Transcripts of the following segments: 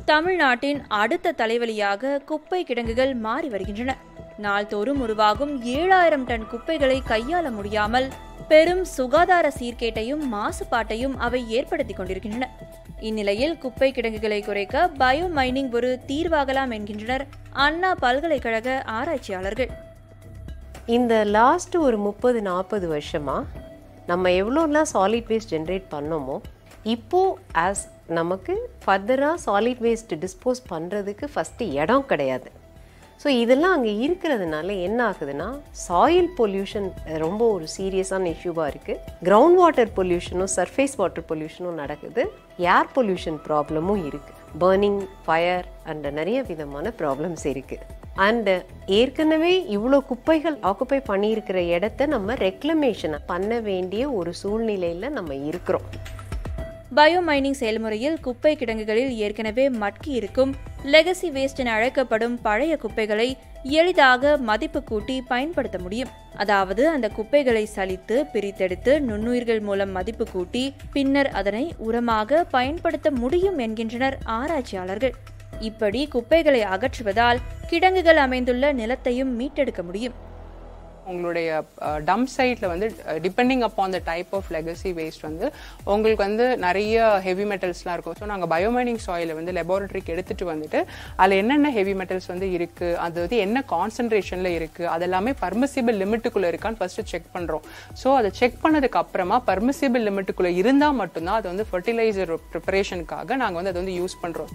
தமிழ்நாட்டின் அடுத்த தலைவலியாக குப்பை கிடங்குகள் மாறி வருகின்றன நாள்தோறும் உருவாகும் ஏழாயிரம் டன் குப்பைகளை கையாள முடியாமல் பெரும் சுகாதார சீர்கேட்டையும் மாசுபாட்டையும் அவை ஏற்படுத்திக் கொண்டிருக்கின்றன இந்நிலையில் குப்பை கிடங்குகளை குறைக்க பயோ மைனிங் ஒரு தீர்வாகலாம் என்கின்றனர் அண்ணா பல்கலைக்கழக ஆராய்ச்சியாளர்கள் இந்த லாஸ்ட் ஒரு முப்பது நாற்பது வருஷமா நம்ம எவ்வளோலாம் சாலிட் வேஸ்ட் ஜென்ரேட் பண்ணோமோ இப்போ ஆஸ் நமக்கு ஃபர்தராக சாலிட் வேஸ்ட் டிஸ்போஸ் பண்ணுறதுக்கு ஃபஸ்ட்டு இடம் கிடையாது ஸோ இதெல்லாம் அங்கே இருக்கிறதுனால என்ன ஆகுதுன்னா சாயில் பொல்யூஷன் ரொம்ப ஒரு சீரியஸான இஷ்யூவாக இருக்குது கிரவுண்ட் வாட்டர் பொல்யூஷனும் சர்ஃபேஸ் வாட்டர் பொல்யூஷனும் நடக்குது ஏர் பொல்யூஷன் ப்ராப்ளமும் இருக்குது பர்னிங் ஃபயர் அண்ட் நிறைய விதமான ப்ராப்ளம்ஸ் இருக்குது அண்ட் ஏற்கனவே இவ்வளோ குப்பைகள் ஆக்குப்பை பண்ணியிருக்கிற இடத்த நம்ம ரெக்ளமேஷன் பண்ண வேண்டிய ஒரு சூழ்நிலையில் நம்ம இருக்கிறோம் பயோ மைனிங் செயல்முறையில் குப்பை கிடங்குகளில் ஏற்கனவே மட்கி இருக்கும் லெகசி வேஸ்ட் என அழைக்கப்படும் பழைய குப்பைகளை எளிதாக மதிப்பு கூட்டி பயன்படுத்த முடியும் அதாவது அந்த குப்பைகளை சலித்து பிரித்தெடுத்து நுண்ணுயிர்கள் மூலம் மதிப்பு கூட்டி பின்னர் அதனை உரமாக பயன்படுத்த முடியும் என்கின்றனர் ஆராய்ச்சியாளர்கள் இப்படி குப்பைகளை அகற்றுவதால் கிடங்குகள் அமைந்துள்ள நிலத்தையும் மீட்டெடுக்க முடியும் உங்களுடைய டம்ப் சைட்டில் வந்து depending upon the type of legacy waste வந்து உங்களுக்கு வந்து நிறைய ஹெவி மெட்டல்ஸ்லாம் இருக்கும் ஸோ நாங்கள் பயோமைனிங் சாயிலை வந்து லெபார்டரிக்கு எடுத்துட்டு வந்துட்டு அதில் என்னென்ன ஹெவி மெட்டல்ஸ் வந்து இருக்குது அது வந்து என்ன கான்சன்ட்ரேஷனில் இருக்குது அதெல்லாமே பர்மிசிபிள் லிமிட்டுக்குள்ளே இருக்கான்னு ஃபர்ஸ்ட் செக் பண்ணுறோம் ஸோ அதை செக் பண்ணதுக்கு அப்புறமா பர்மிசிபிள் லிமிட்டுக்குள்ளே இருந்தால் மட்டும்தான் அது வந்து ஃபர்டிலைசர் ப்ரிப்பரேஷனுக்காக நாங்கள் வந்து அதை வந்து யூஸ் பண்ணுறோம்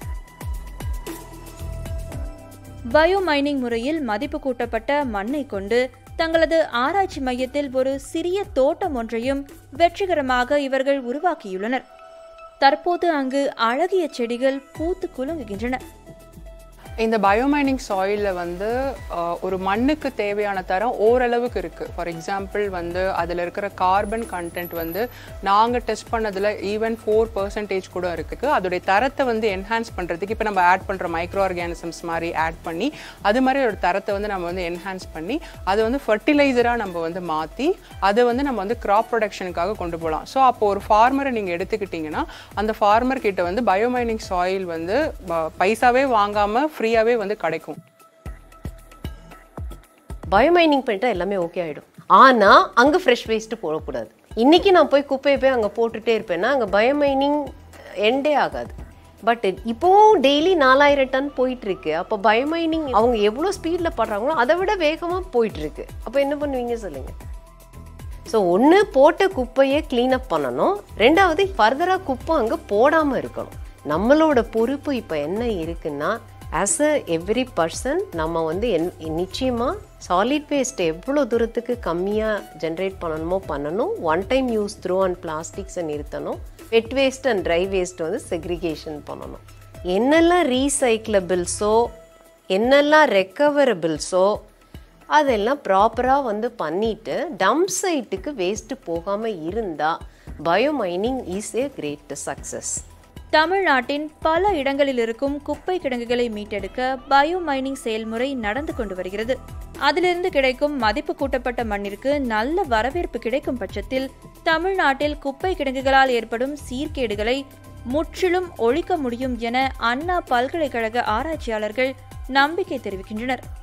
பயோ மைனிங் முறையில் மதிப்பு கூட்டப்பட்ட மண்ணை கொண்டு தங்களது ஆராய்ச்சி மையத்தில் ஒரு சிறிய தோட்டம் ஒன்றையும் வெற்றிகரமாக இவர்கள் உருவாக்கியுள்ளனர் தற்போது அங்கு அழகிய செடிகள் பூத்து குலுங்குகின்றன இந்த பயோமைனிங் சாயிலில் வந்து அஹ், ஒரு மண்ணுக்கு தேவையான தரம் ஓரளவுக்கு இருக்குது ஃபார் எக்ஸாம்பிள் வந்து அதில் இருக்கிற கார்பன் கண்டென்ட் வந்து நாங்கள் டெஸ்ட் பண்ணதில் ஈவன் ஃபோர் பர்சன்டேஜ் கூட இருக்குது அதோடைய தரத்தை வந்து என்ஹான்ஸ் பண்ணுறதுக்கு இப்போ நம்ம ஆட் பண்ணுற மைக்ரோ ஆர்கானிசம்ஸ் மாதிரி ஆட் பண்ணி அது மாதிரி ஒரு தரத்தை வந்து நம்ம வந்து என்ஹான்ஸ் பண்ணி அதை வந்து ஃபர்டிலைசராக நம்ம வந்து மாற்றி அதை வந்து நம்ம வந்து கிராப் ப்ரொடக்ஷனுக்காக கொண்டு போகலாம் ஸோ அப்போ ஒரு ஃபார்மரை நீங்கள் எடுத்துக்கிட்டிங்கன்னா அந்த ஃபார்மர் கிட்ட வந்து பயோமைனிங் சாயில் வந்து ப- பைசாவே வாங்காமல் ஃப்ரீயாகவே வந்து கிடைக்கும் பயோமைனிங் பண்ணிட்டா எல்லாமே ஓகே ஆகிடும் ஆனால் அங்கே ஃப்ரெஷ் வேஸ்ட்டு போடக்கூடாது இன்றைக்கி நான் போய் குப்பையை போய் அங்கே போட்டுட்டே இருப்பேன்னா அங்கே பயோமைனிங் எண்டே ஆகாது பட் இப்போவும் டெய்லி நாலாயிரம் டன் போயிட்டு இருக்கு அப்போ பயோமைனிங் அவங்க எவ்வளோ ஸ்பீடில் படுறாங்களோ அதை விட வேகமாக போயிட்டு இருக்கு அப்போ என்ன பண்ணுவீங்க சொல்லுங்க ஸோ ஒன்று போட்ட குப்பையை க்ளீன் அப் பண்ணணும் ரெண்டாவது ஃபர்தராக குப்பை அங்கே போடாமல் இருக்கணும் நம்மளோட பொறுப்பு இப்போ என்ன இருக்குன்னா ஆஸ் அ எவ்ரி பர்சன் நம்ம வந்து என் நிச்சயமாக சாலிட் வேஸ்ட் எவ்வளோ தூரத்துக்கு கம்மியாக ஜென்ரேட் பண்ணணுமோ பண்ணணும் one time use throw and பிளாஸ்டிக்ஸை நிறுத்தணும் wet waste and dry waste வந்து செக்ரிகேஷன் பண்ணணும் என்னெல்லாம் ரீசைக்கிளபிள்ஸோ என்னெல்லாம் ரெக்கவரபிள்ஸோ அதெல்லாம் ப்ராப்பராக வந்து பண்ணிட்டு டம்ப் சைட்டுக்கு வேஸ்ட்டு போகாமல் இருந்தால் biomining is a great success தமிழ்நாட்டின் பல இடங்களில் இருக்கும் குப்பை கிடங்குகளை மீட்டெடுக்க பயோ மைனிங் செயல்முறை நடந்து கொண்டு வருகிறது அதிலிருந்து கிடைக்கும் மதிப்பு கூட்டப்பட்ட மண்ணிற்கு நல்ல வரவேற்பு கிடைக்கும் பட்சத்தில் தமிழ்நாட்டில் குப்பை கிடங்குகளால் ஏற்படும் சீர்கேடுகளை முற்றிலும் ஒழிக்க முடியும் என அண்ணா பல்கலைக்கழக ஆராய்ச்சியாளர்கள் நம்பிக்கை தெரிவிக்கின்றனர்